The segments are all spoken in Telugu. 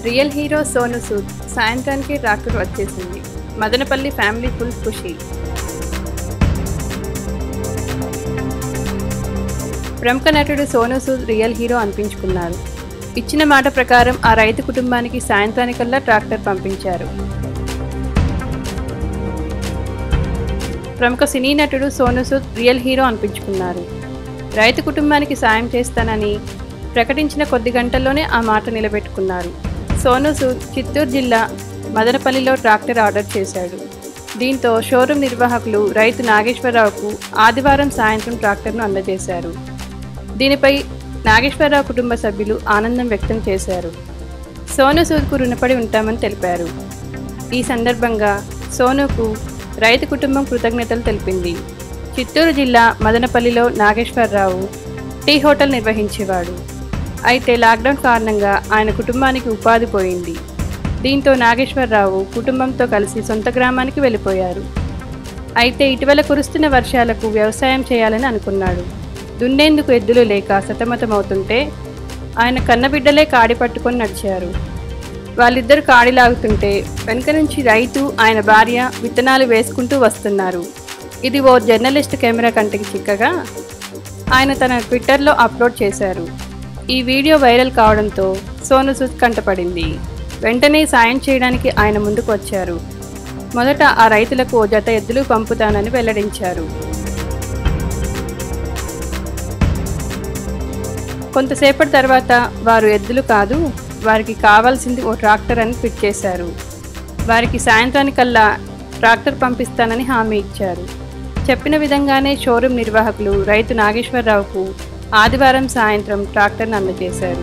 రియల్ హీరో సోను సూద్ సాయంత్రానికి ట్రాక్టర్ వచ్చేసింది మదనపల్లి ఫ్యామిలీ ఫుల్ ఖుషి ప్రముఖ నటుడు సోను సూద్ రియల్ హీరో అనిపించుకున్నారు ఇచ్చిన మాట ప్రకారం ఆ రైతు కుటుంబానికి సాయంత్రానికల్లా ట్రాక్టర్ పంపించారు ప్రముఖ సినీ నటుడు సోను సూద్ రియల్ హీరో అనిపించుకున్నారు రైతు కుటుంబానికి సాయం చేస్తానని ప్రకటించిన కొద్ది గంటల్లోనే ఆ మాట నిలబెట్టుకున్నారు సోను సూద్ చిత్తూరు జిల్లా మదనపల్లిలో ట్రాక్టర్ ఆర్డర్ చేశాడు దీంతో షోరూం నిర్వాహకులు రైతు నాగేశ్వరరావుకు ఆదివారం సాయంత్రం ట్రాక్టర్ను అందజేశారు దీనిపై నాగేశ్వరరావు కుటుంబ సభ్యులు ఆనందం వ్యక్తం చేశారు సోను సూద్కు రుణపడి ఉంటామని తెలిపారు ఈ సందర్భంగా సోనుకు రైతు కుటుంబం కృతజ్ఞతలు తెలిపింది చిత్తూరు జిల్లా మదనపల్లిలో నాగేశ్వరరావు టీ హోటల్ నిర్వహించేవాడు అయితే లాక్డౌన్ కారణంగా ఆయన కుటుంబానికి ఉపాధి పోయింది దీంతో నాగేశ్వరరావు కుటుంబంతో కలిసి సొంత గ్రామానికి వెళ్ళిపోయారు అయితే ఇటీవల కురుస్తున్న వర్షాలకు వ్యవసాయం చేయాలని అనుకున్నాడు దున్నేందుకు ఎద్దులు లేక సతమతమవుతుంటే ఆయన కన్నబిడ్డలే కాడి పట్టుకొని నడిచారు వాళ్ళిద్దరు కాడి లాగుతుంటే వెనుక నుంచి రైతు ఆయన భార్య విత్తనాలు వేసుకుంటూ వస్తున్నారు ఇది ఓ జర్నలిస్ట్ కెమెరా కంటికి చిక్కగా ఆయన తన ట్విట్టర్లో అప్లోడ్ చేశారు ఈ వీడియో వైరల్ కావడంతో సోను సూద్ కంటపడింది వెంటనే సాయం చేయడానికి ఆయన ముందుకు వచ్చారు మొదట ఆ రైతులకు ఓ జత ఎద్దులు పంపుతానని వెల్లడించారు కొంతసేపటి తర్వాత వారు ఎద్దులు కాదు వారికి కావాల్సింది ఓ ట్రాక్టర్ అని ఫిట్ చేశారు వారికి సాయంత్రానికల్లా ట్రాక్టర్ పంపిస్తానని హామీ ఇచ్చారు చెప్పిన విధంగానే షోరూం నిర్వాహకులు రైతు నాగేశ్వరరావుకు ఆదివారం సాయంత్రం ట్రాక్టర్ను అందజేశారు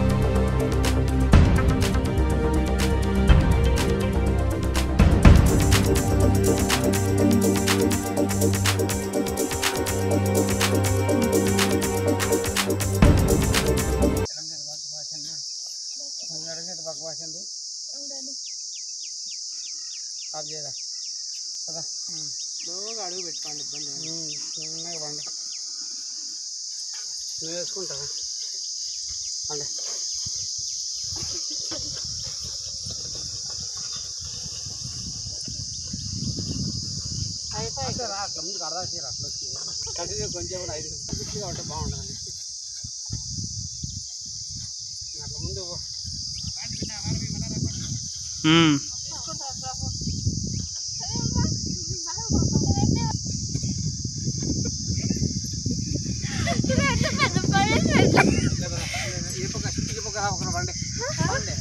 ఆఫ్ చేయరా కదా బాగా అడుగు పెట్టుకోండి ఇబ్బంది చిన్నగా పండి నువ్వు వేసుకుంటావా పండి రా అట్లా ముందుకు అడదా తీరా అట్లా వచ్చి కంటిన్యూ కొంచెం కూడా ఐదు ఫిఫ్టీగా ఉంటే బాగుంటుంది అట్లా ముందు పో. లేదా ఏ పక్క ఈ పక్క రా ఒకరు బండి బండి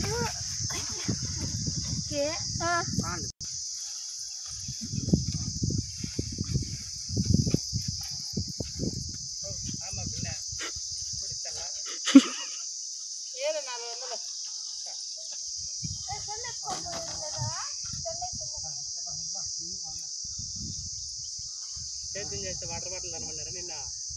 రాండి సేద్యం చేస్తే వాటర్ బాటిల్ అనమన్నారా నిన్న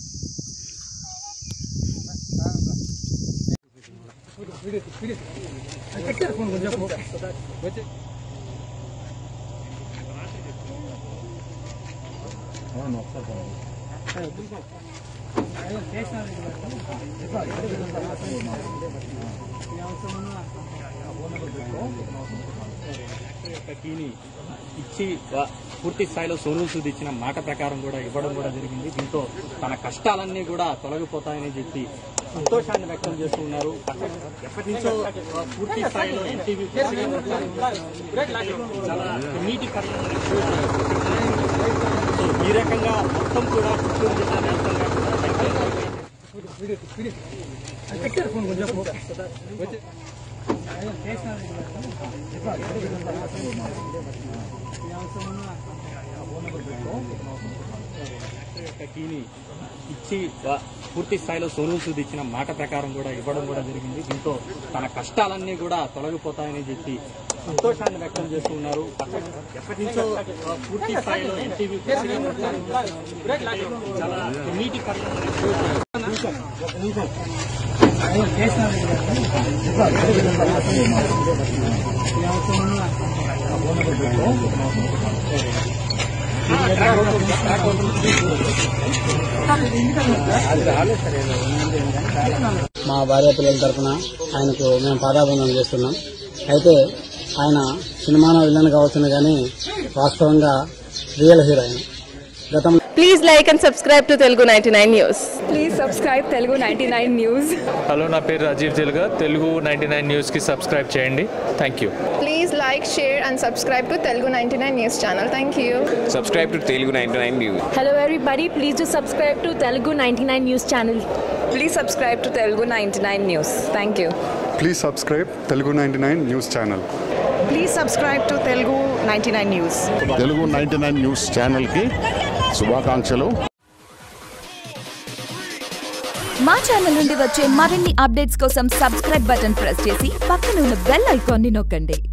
యొక్క కీని ఇచ్చి వా- పూర్తి స్థాయిలో సోను సూద్ ఇచ్చిన మాట ప్రకారం కూడా ఇవ్వడం కూడా జరిగింది దీంతో తన కష్టాలన్నీ కూడా తొలగిపోతాయని చెప్పి సంతోషాన్ని వ్యక్తం చేస్తూ ఉన్నారు ఎప్పటి నుంచో ఆ, పూర్తి స్థాయిలో ఎన్టీవీ చాలా నీటి సో ఈ రకంగా మొత్తం కూడా చిత్తూరు జిల్లా వ్యాప్తంగా కూడా రైతులు యొక్క కీని ఇచ్చి వా- పూర్తి స్థాయిలో సోను సూద్ ఇచ్చిన మాట ప్రకారం కూడా ఇవ్వడం కూడా జరిగింది దీంతో తన కష్టాలన్నీ కూడా తొలగిపోతాయని చెప్పి సంతోషాన్ని వ్యక్తం చేస్తూ ఉన్నారు ఎప్పటి నుంచో ఆ, పూర్తి స్థాయిలో ఎన్టీవీ చాలా నీటి ఆ అది రాలేదు సార్ ఏదో ఉన్నది ఏమో కానీ రాలేదు. మా భార్య పిల్లల తరఫున ఆయనకు మేము పాదాబంధం చేస్తున్నాం అయితే ఆయన సినిమాలో విలన్ కావచ్చును కానీ వాస్తవంగా రియల్ హీరో ఆయన గతంలో Please like and subscribe to Telugu 99 News. Please subscribe Telugu ninety nine news hello నా పేరు రాజీవ్ తెలుగా తెలుగు నైంటీ నైన్ న్యూస్కి సబ్స్క్రైబ్ చేయండి thank you Please like, share, and subscribe to Telugu 99 News channel. Thank you. subscribe to Telugu 99 News. Hello everybody please to subscribe to Telugu ninety nine news channel please subscribe to Telugu ninety nine news thank you please subscribe Telugu ninety nine news channel Please subscribe to Telugu 99 News. Telugu ninety nine news ఛానల్కి శుభాకాంక్షలు మా ఛానల్ నుండి వచ్చే మరిన్ని అప్డేట్స్ కోసం సబ్స్క్రైబ్ బటన్ ప్రెస్ చేసి పక్కన ఉన్న బెల్ ఐకాన్ని నొక్కండి